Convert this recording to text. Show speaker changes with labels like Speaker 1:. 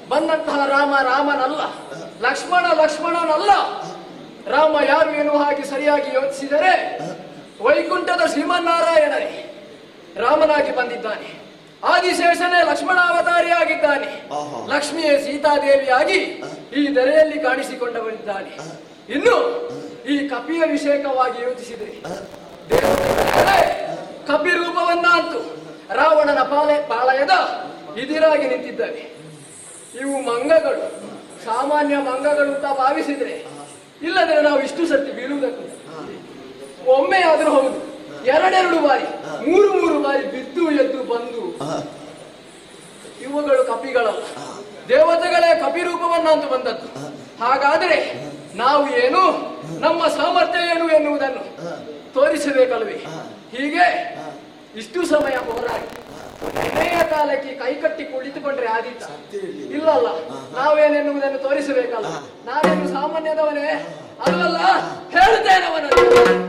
Speaker 1: ಬಂದಂತಹ ರಾಮ ರಾಮನಲ್ಲ ಲಕ್ಷ್ಮಣ ಲಕ್ಷ್ಮಣನಲ್ಲ ರಾಮ ಯಾರು ಎನ್ನುವ ಹಾಗೆ ಸರಿಯಾಗಿ ಯೋಚಿಸಿದರೆ ವೈಕುಂಠದ ಶ್ರೀಮನ್ನಾರಾಯಣನೇ ರಾಮನಾಗಿ ಬಂದಿದ್ದಾನೆ ಆದಿಶೇಷನೇ ಲಕ್ಷ್ಮಣಾವತಾರಿಯಾಗಿದ್ದಾನೆ
Speaker 2: ಆಹಾ.
Speaker 1: ಲಕ್ಷ್ಮಿಯೇ ಸೀತಾದೇವಿಯಾಗಿ ಈ ದರೆಯಲ್ಲಿ ಕಾಣಿಸಿಕೊಂಡವರಿದ್ದಾನೆ ಇನ್ನು ಈ ಕಪಿಯ ವಿಷಯಕವಾಗಿ ಯೋಚಿಸಿದರೆ ದೇವತೆಗಳೇ, ಕಪಿ ರೂಪವನ್ನ ಅಂತೂ ರಾವಣನ ಪಾಲೆ ಪಾಳಯದ ಇದಿರಾಗಿ ನಿಂತಿದ್ದಾವೆ ಇವು ಮಂಗಗಳು ಸಾಮಾನ್ಯ ಮಂಗಗಳು ಅಂತ ಭಾವಿಸಿದ್ರೆ ಇಲ್ಲದ್ರೆ ನಾವು ಇಷ್ಟು ಸರ್ತಿ ಬೀಳುವುದಕ್ಕೂ ಒಮ್ಮೆ ಆದ್ರೂ ಹೌದು ಎರಡೆರಡು ಬಾರಿ ಮೂರು ಮೂರು ಬಾರಿ ಬಿದ್ದು ಎದ್ದು ಬಂದು ಇವುಗಳು ಕಪಿಗಳಲ್ಲ ದೇವತೆಗಳೇ ಕಪಿ ರೂಪವನ್ನ ಅಂತ ಬಂದದ್ದು ಹಾಗಾದರೆ ನಾವು ಏನು ನಮ್ಮ ಸಾಮರ್ಥ್ಯ ಏನು ಎನ್ನುವುದನ್ನು ತೋರಿಸಬೇಕಲ್ವೇ ಹೀಗೆ ಇಷ್ಟು ಸಮಯ ಹೋರಾಡಿ ಕೊನೆಯ ಕಾಲಕ್ಕೆ ಕೈ ಕಟ್ಟಿ ಕುಳಿತುಕೊಂಡ್ರೆ ಆದೀತ ಇಲ್ಲಲ್ಲ ನಾವೇನೆನ್ನುವುದನ್ನು ತೋರಿಸಬೇಕಲ್ಲ ನಾನೇನು ಸಾಮಾನ್ಯದವನೇ ಅಲ್ಲಲ್ಲ ಹೇಳ್ತೇನೆ ಅವನನ್ನು